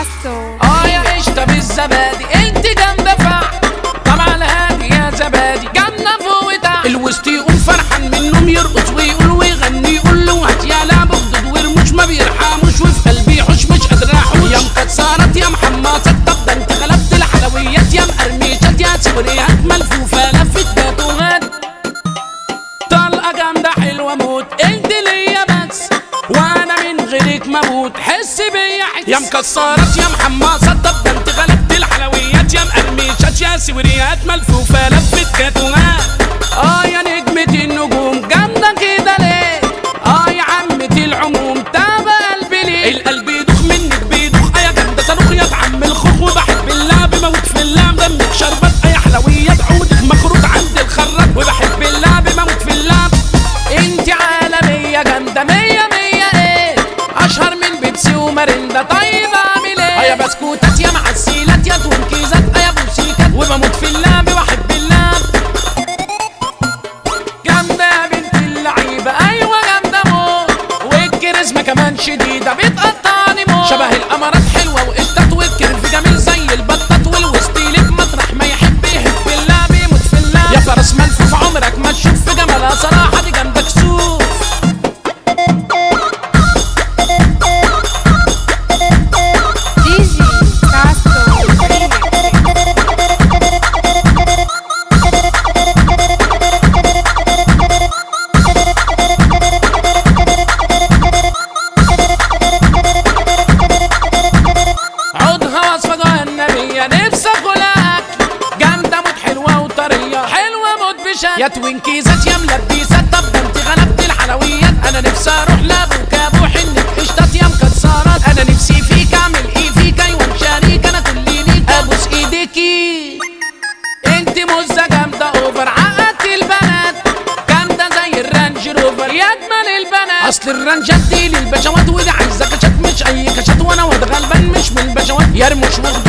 عسو اه يا قشطة بالزبادي انت جامدة فعل طبعا هادي يا زبادي جامدة فوق وتحت الوسط يقوم فرحان منهم يرقص ويقول ويغني يقول له هات يا لعب خدود ورموش ما بيرحموش وفي قلبي حوش مش قادر احوش يا مكسرات يا محمصات طب ده انت غلبت الحلويات يا مقرمشات يا سوريات ملفوفة لفت جاتوهات طلقة جامدة حلوة موت انت ليا بس وانا من غيرك مموت حس بيا حس يا مكسرات يا محمصات طب ده انت غلبت الحلويات يا مقرمشات يا سوريات ملفوفة لفت جاتوهات اه يا نجمة النجوم جامدة كده ليه اه يا عمة العموم تابع قلبي ليه القلب يدوخ منك بيدوخ يا جامدة صاروخ يا عم الخوخ وبحب اللعب بموت في اللعب دمك شربات اي حلويات عودك مخروط عند الخراج وبحب اللعب بموت في اللعب انت عالمية جامدة مية مية ايه اشهر من بيبسي وماريندا طيب اعمل ايه يا بسكوتات يا معسيلات يا تونكيزات يا بوسيكات وبموت في اللعب واحب اللعب جامدة يا بنت اللعيبة أيوة جامدة موت والكاريزما كمان شديدة بتقطعني موت شبه القمرات حلوة وقشطات والكرف جميل زي البطات والوسط ليك مطرح ما يحب يحب اللعب يموت في اللعب يا فرس ملفوف عمرك ما تشوف في جمالها صراحة دي جامدة كسوف دي جي عسو عودها وصفة جهنمية نفسي اكلها اكل جامدة موت حلوة وطرية حلوة موت بشكل يا توينكيزات يا ملبسات طب ده انت غلبت الحلويات انا نفسي اروح لابوك ابو حنك قشطات يا مكسرات انا نفسي فيك اعمل ايه فيك ايوه شريك انا كل ليك ابوس ايديكي انت مزة جامدة اوفر عقدت البنات جامدة زي الرانج روفر يا اجمل البنات اصل الرانجات دي للبشوات ودي عايزة كشات مش اي كشات وانا واد غلبان مش من البشوات يا رموش واخد